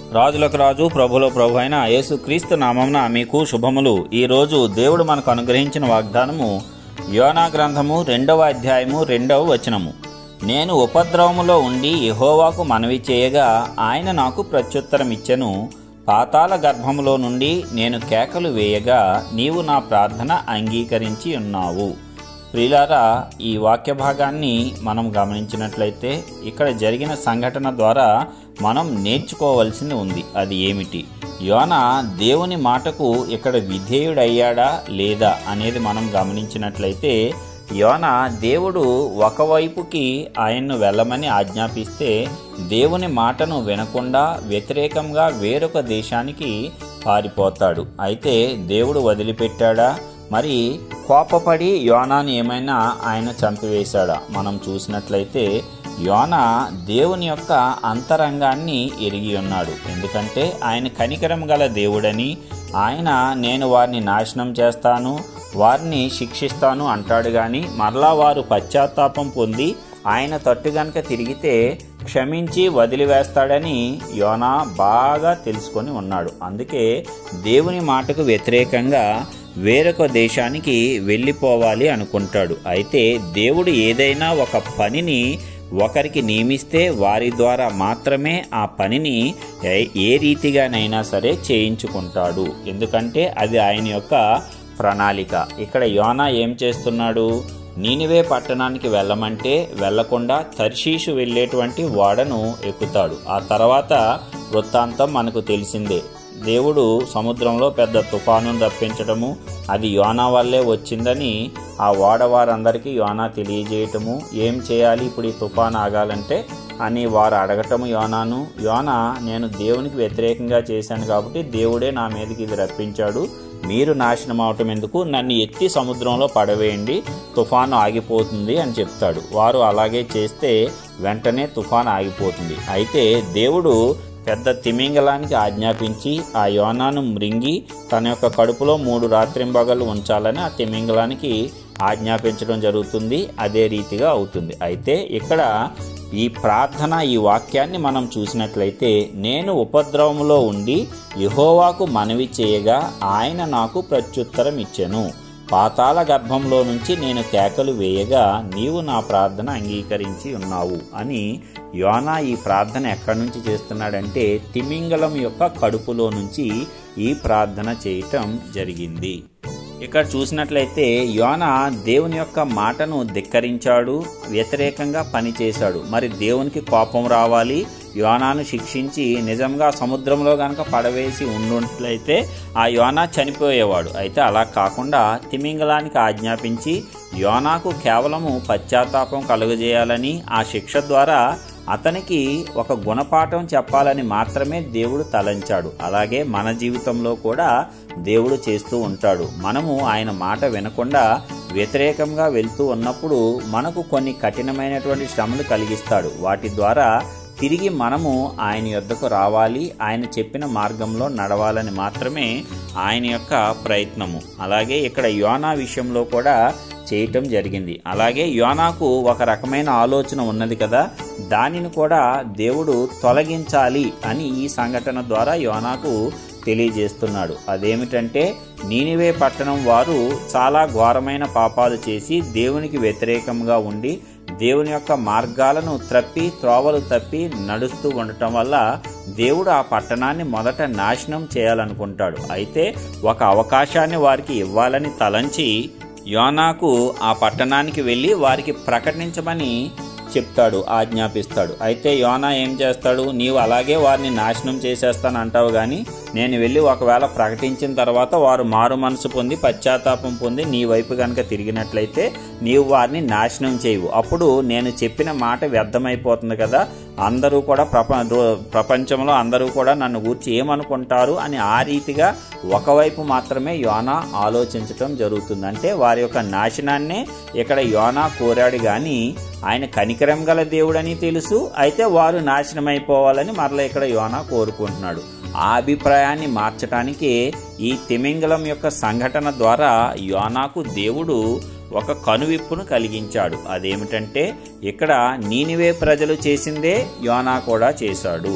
రాజులకు రాజు ప్రభులో ప్రభు అయిన యేసుక్రీస్తు నామంన మీకు శుభములు ఈ రోజు దేవుడు మనకు అనుగ్రహించిన వాగ్దానము యోనా గ్రంథము రెండవ అధ్యాయము రెండవ వచనము నేను ఉపద్రవములో ఉండి యెహోవాకు మనవి చేయగా ఆయన నాకు ప్రత్యుత్తరం ఇచ్చెను పాతాళ గర్భములో నుండి నేను కేకలు వేయగా నీవు నా ప్రార్థన అంగీకరించి ఉన్నావు ప్రియులారా ఈ వాక్య భాగాన్ని మనం గమనించినట్లయితే ఇక్కడ జరిగిన సంఘటన ద్వారా మనం నేర్చుకోవలసింది ఉంది అది ఏమిటి యోన దేవుని మాటకు ఇక్కడ విధేయుడయ్యాడా లేదా అనేది మనం గమనించినట్లయితే యోన దేవుడు ఒకవైపుకి ఆయన్ను వెళ్ళమని ఆజ్ఞాపిస్తే దేవుని మాటను వినకుండా వ్యతిరేకంగా వేరొక దేశానికి పారిపోతాడు అయితే దేవుడు వదిలిపెట్టాడా మరి కోపపడి యోనాని ఏమైనా ఆయన చంపివేశాడా మనం చూసినట్లయితే యోన దేవుని యొక్క అంతరంగాన్ని ఎరిగి ఉన్నాడు ఎందుకంటే ఆయన కనికరం గల దేవుడని ఆయన నేను వారిని నాశనం చేస్తాను వారిని శిక్షిస్తాను అంటాడు కానీ మరలా వారు పశ్చాత్తాపం పొంది ఆయన తట్టు గనక తిరిగితే క్షమించి వదిలివేస్తాడని యోనా బాగా తెలుసుకొని ఉన్నాడు అందుకే దేవుని మాటకు వ్యతిరేకంగా వేరొక దేశానికి వెళ్ళిపోవాలి అనుకుంటాడు అయితే దేవుడు ఏదైనా ఒక పనిని ఒకరికి నియమిస్తే వారి ద్వారా మాత్రమే ఆ పనిని ఏ- ఏ రీతిగానైనా సరే చేయించుకుంటాడు ఎందుకంటే అది ఆయన యొక్క ప్రణాళిక ఇక్కడ యోనా ఏం చేస్తున్నాడు నీనివే పట్టణానికి వెళ్ళమంటే వెళ్లకుండా తర్షీషు వెళ్ళేటువంటి వాడను ఎక్కుతాడు ఆ తర్వాత వృత్తాంతం మనకు తెలిసిందే దేవుడు సముద్రంలో పెద్ద తుఫానును రప్పించడము అది యోనా వల్లే వచ్చిందని ఆ ఓడ వారందరికీ యోనా తెలియజేయటము ఏం చేయాలి ఇప్పుడు ఈ తుఫాన్ ఆగాలంటే అని వారు అడగటము యోనాను యోనా నేను దేవునికి వ్యతిరేకంగా చేశాను కాబట్టి దేవుడే నా మీదకి ఇది రప్పించాడు మీరు నాశనం అవటం ఎందుకు నన్ను ఎత్తి సముద్రంలో పడవేయండి తుఫాను ఆగిపోతుంది అని చెప్తాడు వారు అలాగే చేస్తే వెంటనే తుఫాను ఆగిపోతుంది అయితే దేవుడు పెద్ద తిమింగలానికి ఆజ్ఞాపించి ఆ యోనాను మృంగి తన యొక్క కడుపులో మూడు రాత్రింబగళ్ళు ఉంచాలని ఆ తిమింగలానికి ఆజ్ఞాపించడం జరుగుతుంది అదే రీతిగా అవుతుంది అయితే ఇక్కడ ఈ ప్రార్థన ఈ వాక్యాన్ని మనం చూసినట్లయితే నేను ఉపద్రవములో ఉండి యెహోవాకు మనవి చేయగా ఆయన నాకు ప్రత్యుత్తరం ఇచ్చెను పాతాళ గర్భంలో నుంచి నేను కేకలు వేయగా నీవు నా ప్రార్థన అంగీకరించి ఉన్నావు అని యోనా ఈ ప్రార్థన ఎక్కడి నుంచి చేస్తున్నాడంటే తిమింగలం యొక్క కడుపులో నుంచి ఈ ప్రార్థన చేయటం జరిగింది ఇక్కడ చూసినట్లయితే యోన దేవుని యొక్క మాటను ధిక్కరించాడు వ్యతిరేకంగా పనిచేశాడు మరి దేవునికి కోపం రావాలి యోనాను శిక్షించి నిజంగా సముద్రంలో గనక పడవేసి ఉన్నట్లయితే ఆ యోనా చనిపోయేవాడు అయితే అలా కాకుండా తిమింగలానికి ఆజ్ఞాపించి యోనాకు కేవలము పశ్చాత్తాపం కలుగజేయాలని ఆ శిక్ష ద్వారా అతనికి ఒక గుణపాఠం చెప్పాలని మాత్రమే దేవుడు తలంచాడు అలాగే మన జీవితంలో కూడా దేవుడు చేస్తూ ఉంటాడు మనము ఆయన మాట వినకుండా వ్యతిరేకంగా వెళ్తూ ఉన్నప్పుడు మనకు కొన్ని కఠినమైనటువంటి శ్రమలు కలిగిస్తాడు వాటి ద్వారా తిరిగి మనము ఆయన యొద్దకు రావాలి ఆయన చెప్పిన మార్గంలో నడవాలని మాత్రమే ఆయన యొక్క ప్రయత్నము అలాగే ఇక్కడ యోనా విషయంలో కూడా చేయటం జరిగింది అలాగే యోనాకు ఒక రకమైన ఆలోచన ఉన్నది కదా దానిని కూడా దేవుడు తొలగించాలి అని ఈ సంఘటన ద్వారా యోనాకు తెలియజేస్తున్నాడు అదేమిటంటే నీనివే పట్టణం వారు చాలా ఘోరమైన పాపాలు చేసి దేవునికి వ్యతిరేకంగా ఉండి దేవుని యొక్క మార్గాలను త్రప్పి త్రోవలు తప్పి నడుస్తూ ఉండటం వల్ల దేవుడు ఆ పట్టణాన్ని మొదట నాశనం చేయాలనుకుంటాడు అయితే ఒక అవకాశాన్ని వారికి ఇవ్వాలని తలంచి యోనాకు ఆ పట్టణానికి వెళ్ళి వారికి ప్రకటించమని చెప్తాడు ఆజ్ఞాపిస్తాడు అయితే యోనా ఏం చేస్తాడు నీవు అలాగే వారిని నాశనం చేసేస్తాను అంటావు కానీ నేను వెళ్ళి ఒకవేళ ప్రకటించిన తర్వాత వారు మారు మనసు పొంది పశ్చాత్తాపం పొంది నీ వైపు కనుక తిరిగినట్లయితే నీవు వారిని నాశనం చేయవు అప్పుడు నేను చెప్పిన మాట వ్యర్థమైపోతుంది కదా అందరూ కూడా ప్రప రో- ప్రపంచంలో అందరూ కూడా నన్ను గూర్చి ఏమనుకుంటారు అని ఆ రీతిగా ఒకవైపు మాత్రమే యోనా ఆలోచించటం జరుగుతుంది అంటే వారి యొక్క నాశనాన్నే ఇక్కడ యోనా కోరాడు కానీ ఆయన కనికరం గల దేవుడని తెలుసు అయితే వారు నాశనమైపోవాలని మరలా ఇక్కడ యోనా కోరుకుంటున్నాడు ఆ అభిప్రాయాన్ని మార్చటానికి ఈ తిమింగలం యొక్క సంఘటన ద్వారా యోనాకు దేవుడు ఒక కనువిప్పును కలిగించాడు అదేమిటంటే ఇక్కడ నీనివే ప్రజలు చేసిందే యోనా కూడా చేశాడు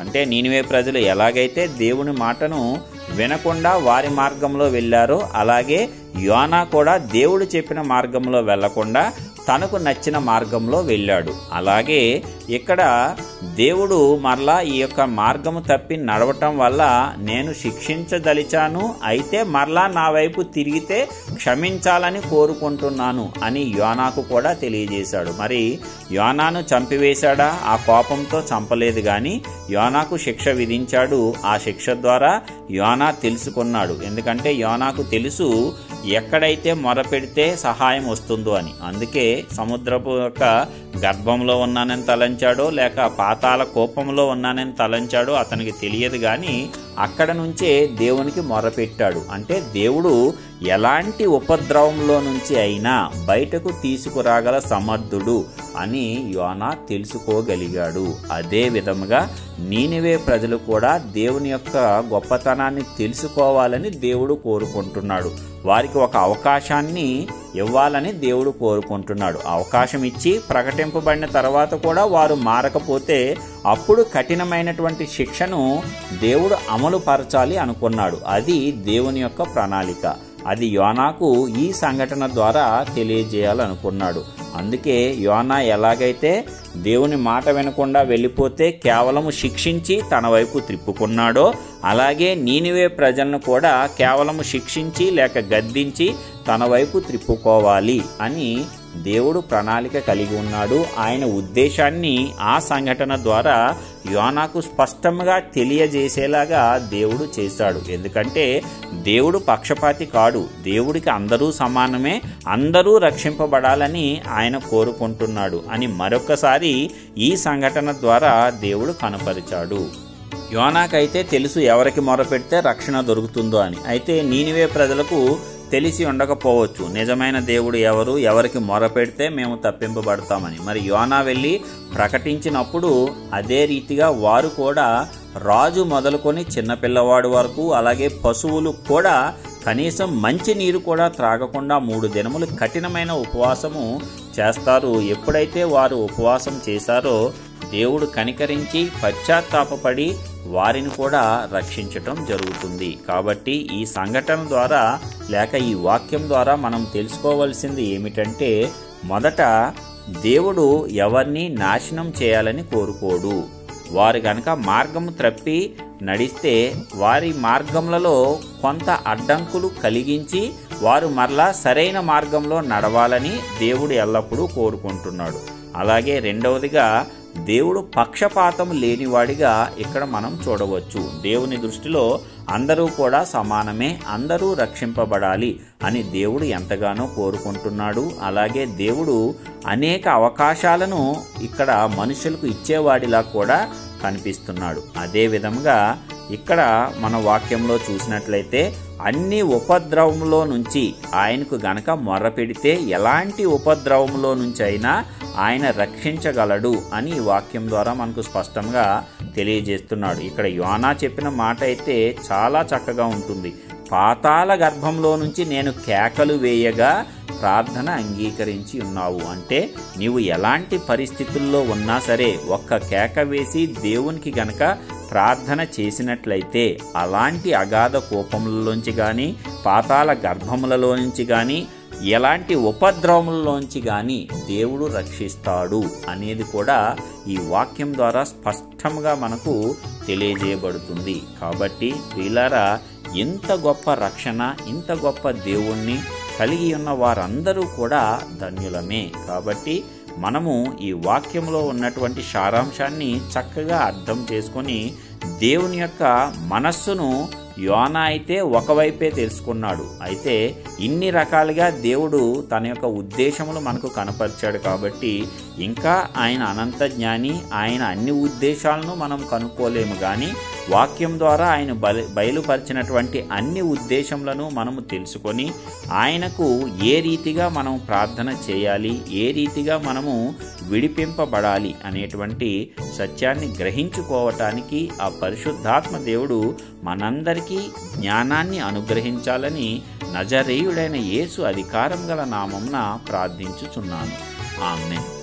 అంటే నీనివే ప్రజలు ఎలాగైతే దేవుని మాటను వినకుండా వారి మార్గంలో వెళ్ళారో అలాగే యోనా కూడా దేవుడు చెప్పిన మార్గంలో వెళ్లకుండా తనకు నచ్చిన మార్గంలో వెళ్ళాడు అలాగే ఇక్కడ దేవుడు మరలా ఈ యొక్క మార్గము తప్పి నడవటం వల్ల నేను శిక్షించదలిచాను అయితే మరలా నా వైపు తిరిగితే క్షమించాలని కోరుకుంటున్నాను అని యోనాకు కూడా తెలియజేశాడు మరి యోనాను చంపివేశాడా ఆ కోపంతో చంపలేదు గాని యోనాకు శిక్ష విధించాడు ఆ శిక్ష ద్వారా యోనా తెలుసుకున్నాడు ఎందుకంటే యోనాకు తెలుసు ఎక్కడైతే మొరపెడితే సహాయం వస్తుందో అని అందుకే సముద్రపు యొక్క గర్భంలో ఉన్నానని తలంచాడో లేక పాతాల కోపంలో ఉన్నానని తలంచాడో అతనికి తెలియదు కానీ అక్కడ నుంచే దేవునికి మొరపెట్టాడు అంటే దేవుడు ఎలాంటి ఉపద్రవంలో నుంచి అయినా బయటకు తీసుకురాగల సమర్థుడు అని యోనా తెలుసుకోగలిగాడు అదే విధముగా నీనివే ప్రజలు కూడా దేవుని యొక్క గొప్పతనాన్ని తెలుసుకోవాలని దేవుడు కోరుకుంటున్నాడు వారికి ఒక అవకాశాన్ని ఇవ్వాలని దేవుడు కోరుకుంటున్నాడు అవకాశం ఇచ్చి ప్రకటింపబడిన తర్వాత కూడా వారు మారకపోతే అప్పుడు కఠినమైనటువంటి శిక్షను దేవుడు అమలు పరచాలి అనుకున్నాడు అది దేవుని యొక్క ప్రణాళిక అది యోనాకు ఈ సంఘటన ద్వారా తెలియజేయాలనుకున్నాడు అందుకే యోనా ఎలాగైతే దేవుని మాట వినకుండా వెళ్ళిపోతే కేవలము శిక్షించి తన వైపు త్రిప్పుకున్నాడో అలాగే నీనివే ప్రజలను కూడా కేవలము శిక్షించి లేక గద్దించి తన వైపు త్రిప్పుకోవాలి అని దేవుడు ప్రణాళిక కలిగి ఉన్నాడు ఆయన ఉద్దేశాన్ని ఆ సంఘటన ద్వారా యోనాకు స్పష్టంగా తెలియజేసేలాగా దేవుడు చేశాడు ఎందుకంటే దేవుడు పక్షపాతి కాడు దేవుడికి అందరూ సమానమే అందరూ రక్షింపబడాలని ఆయన కోరుకుంటున్నాడు అని మరొకసారి ఈ సంఘటన ద్వారా దేవుడు కనపరిచాడు యోనాకైతే తెలుసు ఎవరికి మొరపెడితే రక్షణ దొరుకుతుందో అని అయితే నీనివే ప్రజలకు తెలిసి ఉండకపోవచ్చు నిజమైన దేవుడు ఎవరు ఎవరికి మొరపెడితే మేము తప్పింపబడతామని మరి యోనా వెళ్ళి ప్రకటించినప్పుడు అదే రీతిగా వారు కూడా రాజు మొదలుకొని చిన్నపిల్లవాడు వరకు అలాగే పశువులు కూడా కనీసం మంచి నీరు కూడా త్రాగకుండా మూడు దినములు కఠినమైన ఉపవాసము చేస్తారు ఎప్పుడైతే వారు ఉపవాసం చేశారో దేవుడు కనికరించి పశ్చాత్తాపపడి వారిని కూడా రక్షించటం జరుగుతుంది కాబట్టి ఈ సంఘటన ద్వారా లేక ఈ వాక్యం ద్వారా మనం తెలుసుకోవలసింది ఏమిటంటే మొదట దేవుడు ఎవరిని నాశనం చేయాలని కోరుకోడు వారు గనక మార్గము త్రప్పి నడిస్తే వారి మార్గములలో కొంత అడ్డంకులు కలిగించి వారు మరలా సరైన మార్గంలో నడవాలని దేవుడు ఎల్లప్పుడూ కోరుకుంటున్నాడు అలాగే రెండవదిగా దేవుడు పక్షపాతం లేనివాడిగా ఇక్కడ మనం చూడవచ్చు దేవుని దృష్టిలో అందరూ కూడా సమానమే అందరూ రక్షింపబడాలి అని దేవుడు ఎంతగానో కోరుకుంటున్నాడు అలాగే దేవుడు అనేక అవకాశాలను ఇక్కడ మనుషులకు ఇచ్చేవాడిలా కూడా కనిపిస్తున్నాడు అదే విధంగా ఇక్కడ మన వాక్యంలో చూసినట్లయితే అన్ని ఉపద్రవములో నుంచి ఆయనకు గనక మొర్ర పెడితే ఎలాంటి ఉపద్రవములో నుంచి అయినా ఆయన రక్షించగలడు అని ఈ వాక్యం ద్వారా మనకు స్పష్టంగా తెలియజేస్తున్నాడు ఇక్కడ యోనా చెప్పిన మాట అయితే చాలా చక్కగా ఉంటుంది పాతాల గర్భంలో నుంచి నేను కేకలు వేయగా ప్రార్థన అంగీకరించి ఉన్నావు అంటే నీవు ఎలాంటి పరిస్థితుల్లో ఉన్నా సరే ఒక్క కేక వేసి దేవునికి గనక ప్రార్థన చేసినట్లయితే అలాంటి అగాధ కోపములలోంచి కానీ పాతాల గర్భములలో నుంచి కానీ ఎలాంటి ఉపద్రవములలోంచి కానీ దేవుడు రక్షిస్తాడు అనేది కూడా ఈ వాక్యం ద్వారా స్పష్టంగా మనకు తెలియజేయబడుతుంది కాబట్టి ప్రియులారా ఇంత గొప్ప రక్షణ ఇంత గొప్ప దేవుణ్ణి కలిగి ఉన్న వారందరూ కూడా ధన్యులమే కాబట్టి మనము ఈ వాక్యంలో ఉన్నటువంటి సారాంశాన్ని చక్కగా అర్థం చేసుకొని దేవుని యొక్క మనస్సును యోనా అయితే ఒకవైపే తెలుసుకున్నాడు అయితే ఇన్ని రకాలుగా దేవుడు తన యొక్క ఉద్దేశములు మనకు కనపరిచాడు కాబట్టి ఇంకా ఆయన అనంత జ్ఞాని ఆయన అన్ని ఉద్దేశాలను మనం కనుక్కోలేము కానీ వాక్యం ద్వారా ఆయన బలి బయలుపరిచినటువంటి అన్ని ఉద్దేశములను మనము తెలుసుకొని ఆయనకు ఏ రీతిగా మనం ప్రార్థన చేయాలి ఏ రీతిగా మనము విడిపింపబడాలి అనేటువంటి సత్యాన్ని గ్రహించుకోవటానికి ఆ పరిశుద్ధాత్మ దేవుడు మనందరికీ జ్ఞానాన్ని అనుగ్రహించాలని నజరేయుడైన యేసు అధికారం గల నామంన ప్రార్థించుచున్నాను ఆమెన్